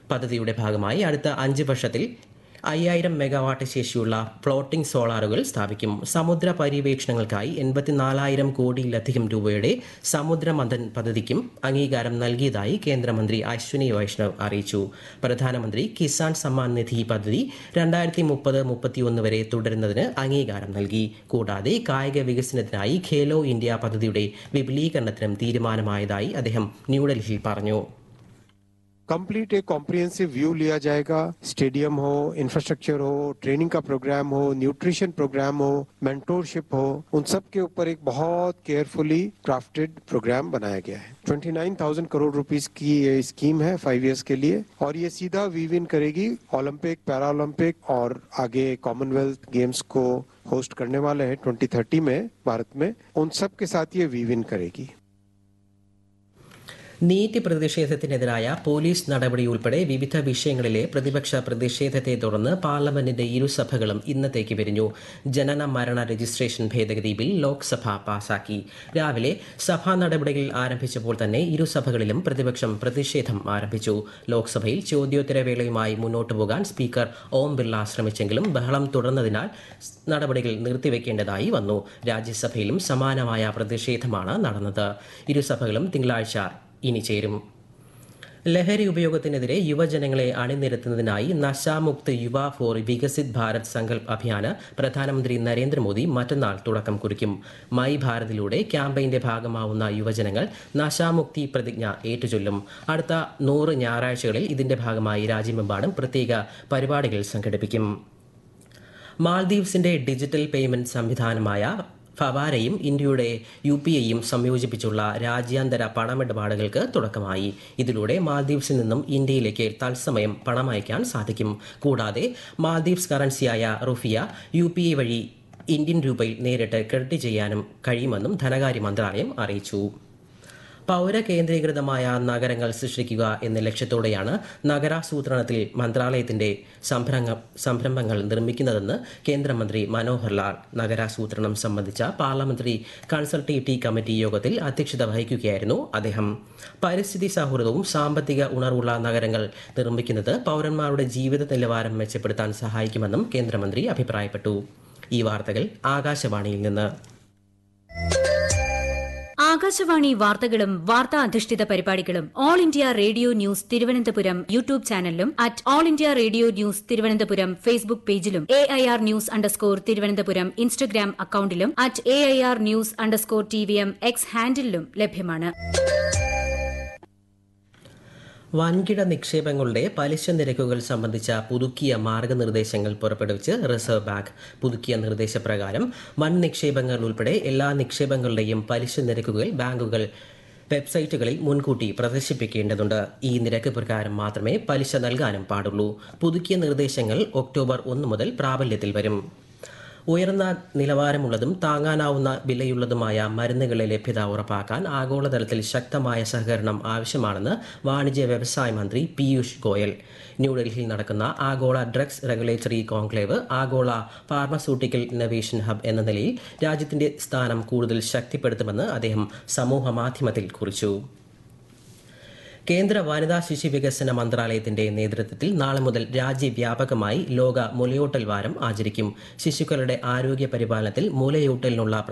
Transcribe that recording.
പദ്ധതിയുടെ ഭാഗമായി അടുത്ത അഞ്ച് വർഷത്തിൽ അയ്യായിരം മെഗാവാട്ട് ശേഷിയുള്ള ഫ്ലോട്ടിംഗ് സോളാറുകൾ സ്ഥാപിക്കും സമുദ്ര പര്യവേക്ഷണങ്ങൾക്കായി എൺപത്തിനാലായിരം കോടിയിലധികം രൂപയുടെ സമുദ്രമന്ഥൻ പദ്ധതിക്കും അംഗീകാരം നൽകിയതായി കേന്ദ്രമന്ത്രി അശ്വിനി വൈഷ്ണവ് അറിയിച്ചു പ്രധാനമന്ത്രി കിസാൻ സമ്മാൻ നിധി പദ്ധതി രണ്ടായിരത്തി മുപ്പത് മുപ്പത്തിയൊന്ന് വരെ തുടരുന്നതിന് അംഗീകാരം നൽകി കൂടാതെ കായിക വികസനത്തിനായി ഖേലോ ഇന്ത്യ പദ്ധതിയുടെ വിപുലീകരണത്തിനും തീരുമാനമായതായി അദ്ദേഹം ന്യൂഡൽഹിയിൽ പറഞ്ഞു कंप्लीट एक कॉम्प्रिहेंसिव व्यू लिया जाएगा स्टेडियम हो इंफ्रास्ट्रक्चर हो ट्रेनिंग का प्रोग्राम हो न्यूट्रिशन प्रोग्राम हो मेंटोरशिप हो उन सब के ऊपर एक बहुत केयरफुली क्राफ्टेड प्रोग्राम बनाया गया है 29,000 करोड़ रुपीस की ये स्कीम है फाइव इयर्स के लिए और ये सीधा वीव इन करेगी ओलंपिक पैरा ओलंपिक और आगे कॉमनवेल्थ गेम्स को होस्ट करने वाले हैं 2030 में भारत में उन सब के साथ ये वीव इन करेगी നീറ്റ് പ്രതിഷേധത്തിനെതിരായ പോലീസ് നടപടി ഉൾപ്പെടെ വിവിധ വിഷയങ്ങളിലെ പ്രതിപക്ഷ പ്രതിഷേധത്തെ തുടർന്ന് പാർലമെന്റിന്റെ ഇരുസഭകളും ഇന്നത്തേക്ക് പിരിഞ്ഞു ജനന മരണ രജിസ്ട്രേഷൻ ഭേദഗതി ബിൽ ലോക്സഭ പാസാക്കി രാവിലെ സഭാ നടപടികൾ ആരംഭിച്ചപ്പോൾ തന്നെ ഇരുസഭകളിലും പ്രതിപക്ഷം പ്രതിഷേധം ആരംഭിച്ചു ലോക്സഭയിൽ ചോദ്യോത്തരവേളയുമായി മുന്നോട്ടു പോകാൻ സ്പീക്കർ ഓം ബിർള ശ്രമിച്ചെങ്കിലും ബഹളം തുടർന്നതിനാൽ നടപടികൾ നിർത്തിവെക്കേണ്ടതായി വന്നു രാജ്യസഭയിലും സമാനമായ പ്രതിഷേധമാണ് നടന്നത് ഇരുസഭകളും തിങ്കളാഴ്ച ഇനി ചേരും ലഹരി ഉപയോഗത്തിനെതിരെ യുവജനങ്ങളെ അണിനിരത്തുന്നതിനായി നശാമുക്ത് യുവ ഫോർ വികസിത് ഭാരത് സങ്കൽപ് അഭിയാന് പ്രധാനമന്ത്രി നരേന്ദ്രമോദി മറ്റന്നാൾ തുടക്കം കുറിക്കും മൈ ഭാരതിലൂടെ ക്യാമ്പയിന്റെ ഭാഗമാവുന്ന യുവജനങ്ങൾ നശാമുക്തി പ്രതിജ്ഞ ഏറ്റുചൊല്ലും അടുത്ത നൂറ് ഞായറാഴ്ചകളിൽ ഇതിന്റെ ഭാഗമായി രാജ്യമെമ്പാടും പ്രത്യേക പരിപാടികൾ സംഘടിപ്പിക്കും മാൽദീവ്സിന്റെ ഡിജിറ്റൽ പേയ്മെന്റ് സംവിധാനമായ ഫവാരയും ഇന്ത്യയുടെ യു പി ഐയും സംയോജിപ്പിച്ചുള്ള രാജ്യാന്തര പണമിടപാടുകൾക്ക് തുടക്കമായി ഇതിലൂടെ മാൽദീവ്സിൽ നിന്നും ഇന്ത്യയിലേക്ക് തത്സമയം പണം അയക്കാൻ സാധിക്കും കൂടാതെ മാൽദീവ്സ് കറൻസിയായ റുഫിയ യു പി ഐ വഴി ഇന്ത്യൻ രൂപയിൽ നേരിട്ട് ക്രെഡിറ്റ് ചെയ്യാനും കഴിയുമെന്നും ധനകാര്യ മന്ത്രാലയം അറിയിച്ചു പൗരകേന്ദ്രീകൃതമായ നഗരങ്ങൾ സൃഷ്ടിക്കുക എന്ന ലക്ഷ്യത്തോടെയാണ് നഗരാസൂത്രണത്തിൽ മന്ത്രാലയത്തിന്റെ സംരംഭ സംരംഭങ്ങൾ നിർമ്മിക്കുന്നതെന്ന് കേന്ദ്രമന്ത്രി മനോഹർ ലാൽ നഗരാസൂത്രണം സംബന്ധിച്ച പാർലമെന്ററി കൺസൾട്ടേറ്റീവ് കമ്മിറ്റി യോഗത്തിൽ അധ്യക്ഷത വഹിക്കുകയായിരുന്നു അദ്ദേഹം പരിസ്ഥിതി സൗഹൃദവും സാമ്പത്തിക ഉണർവുള്ള നഗരങ്ങൾ നിർമ്മിക്കുന്നത് പൗരന്മാരുടെ ജീവിത നിലവാരം മെച്ചപ്പെടുത്താൻ സഹായിക്കുമെന്നും കേന്ദ്രമന്ത്രി അഭിപ്രായപ്പെട്ടു ഈ വാർത്തകൾ ആകാശവാണിയിൽ നിന്ന് ആകാശവാണി വാർത്തകളും വാർത്താ അധിഷ്ഠിത പരിപാടികളും all India radio news Thiruvananthapuram YouTube ചാനലിലും at all India radio news Thiruvananthapuram Facebook പേജിലും A I R news underscore Thiruvananthapuram Instagram അക്കൌണ്ടിലും at A I R news underscore T V M X ഹാൻഡിലും ലഭ്യമാണ് വൻകിട നിക്ഷേപങ്ങളുടെ പലിശ നിരക്കുകൾ സംബന്ധിച്ച പുതുക്കിയ മാർഗനിർദ്ദേശങ്ങൾ പുറപ്പെടുവിച്ച് റിസർവ് ബാങ്ക് പുതുക്കിയ നിർദ്ദേശപ്രകാരം വൻ നിക്ഷേപങ്ങൾ ഉൾപ്പെടെ എല്ലാ നിക്ഷേപങ്ങളുടെയും പലിശ നിരക്കുകൾ ബാങ്കുകൾ വെബ്സൈറ്റുകളിൽ മുൻകൂട്ടി പ്രദർശിപ്പിക്കേണ്ടതുണ്ട് ഈ നിരക്ക് പ്രകാരം മാത്രമേ പലിശ നൽകാനും പാടുള്ളൂ പുതുക്കിയ നിർദ്ദേശങ്ങൾ ഒക്ടോബർ ഒന്ന് മുതൽ പ്രാബല്യത്തിൽ വരും ഉയർന്ന നിലവാരമുള്ളതും താങ്ങാനാവുന്ന വിലയുള്ളതുമായ മരുന്നുകളെ ലഭ്യത ഉറപ്പാക്കാൻ ആഗോളതലത്തിൽ ശക്തമായ സഹകരണം ആവശ്യമാണെന്ന് വാണിജ്യ വ്യവസായ മന്ത്രി പീയൂഷ് ഗോയൽ ന്യൂഡൽഹിയിൽ നടക്കുന്ന ആഗോള ഡ്രഗ്സ് റെഗുലേറ്ററി കോൺക്ലേവ് ആഗോള ഫാർമസ്യൂട്ടിക്കൽ ഇന്നവേഷൻ ഹബ് എന്ന നിലയിൽ രാജ്യത്തിന്റെ സ്ഥാനം കൂടുതൽ ശക്തിപ്പെടുത്തുമെന്ന് അദ്ദേഹം സമൂഹ മാധ്യമത്തിൽ കുറിച്ചു കേന്ദ്ര വനിതാ ശിശു വികസന മന്ത്രാലയത്തിന്റെ നേതൃത്വത്തിൽ നാളെ മുതൽ രാജ്യവ്യാപകമായി ലോക മുലയൂട്ടൽ വാരം ആചരിക്കും ശിശുക്കളുടെ ആരോഗ്യ പരിപാലനത്തിൽ മുലയൂട്ടലിനുള്ള